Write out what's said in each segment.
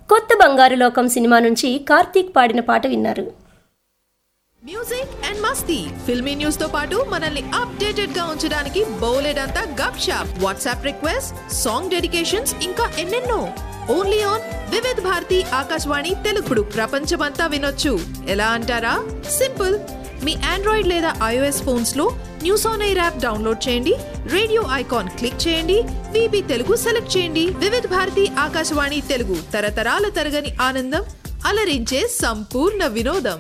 కొత్త బంగారు లోకం సినిమా నుంచి కార్తీక్ పాడిన పాట విన్నారు మ్యూజిక్ అండ్ మస్తీ ఫిల్మీ న్యూస్ తో పాటు మనల్ని అప్డేటెడ్ గా ఉంచడానికి బోలెడంతా గప్ షాప్ వాట్సాప్ రిక్వెస్ట్ సాంగ్ డెడికేషన్స్ ఇంకా ఎన్నెన్నో ఓన్లీ ఆన్ వివిధ్ భారతి ఆకాశవాణి తెలుగుడు ప్రపంచమంతా వినొచ్చు ఎలా అంటారా సింపుల్ మీ ఆండ్రాయిడ్ లేదా ఐఓఎస్ ఫోన్స్ లో news on air app download చేయండి రేడియో ఐకాన్ క్లిక్ చేయండి విబి తెలుగు సెలెక్ట్ చేయండి వివిధ భారతి ఆకాశవాణి తెలుగు తరతరాల తరగని ఆనందం అలరించే సంపూర్ణ వినోదం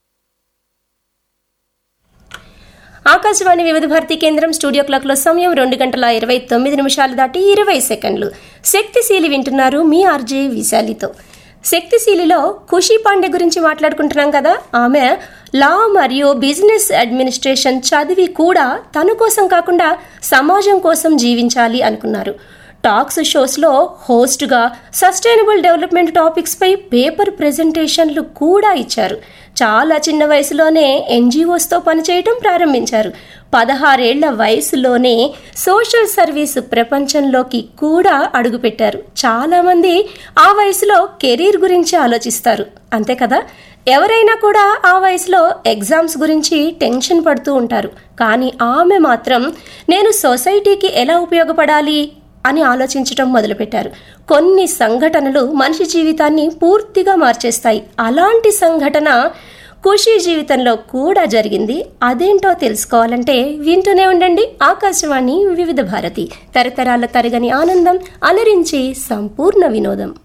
ఆకాశవాణి వివిధ భారతి కేంద్రం స్టూడియో క్లాక్లో సమయం రెండు గంటల ఇరవై తొమ్మిది నిమిషాలు దాటి ఇరవై సెకండ్లు శక్తిశీలి వింటున్నారు మీ ఆర్జే విశాలితో శక్తిశీలిలో ఖుషి పాండే గురించి మాట్లాడుకుంటున్నాం కదా ఆమె లా మరియు బిజినెస్ అడ్మినిస్ట్రేషన్ చదివి కూడా తన కోసం కాకుండా సమాజం కోసం జీవించాలి అనుకున్నారు టాక్స్ షోస్లో హోస్ట్గా సస్టైనబుల్ డెవలప్మెంట్ టాపిక్స్పై పేపర్ ప్రెజెంటేషన్లు కూడా ఇచ్చారు చాలా చిన్న వయసులోనే ఎన్జిఓస్తో పనిచేయటం ప్రారంభించారు పదహారేళ్ల వయసులోనే సోషల్ సర్వీస్ ప్రపంచంలోకి కూడా అడుగుపెట్టారు చాలామంది ఆ వయసులో కెరీర్ గురించి ఆలోచిస్తారు అంతే కదా ఎవరైనా కూడా ఆ వయసులో ఎగ్జామ్స్ గురించి టెన్షన్ పడుతూ ఉంటారు కానీ ఆమె మాత్రం నేను సొసైటీకి ఎలా ఉపయోగపడాలి అని ఆలోచించటం మొదలుపెట్టారు కొన్ని సంఘటనలు మనిషి జీవితాన్ని పూర్తిగా మార్చేస్తాయి అలాంటి సంఘటన ఖుషి జీవితంలో కూడా జరిగింది అదేంటో తెలుసుకోవాలంటే వింటూనే ఉండండి ఆకాశవాణి వివిధ భారతి తరతరాల తరగని ఆనందం అలరించి సంపూర్ణ వినోదం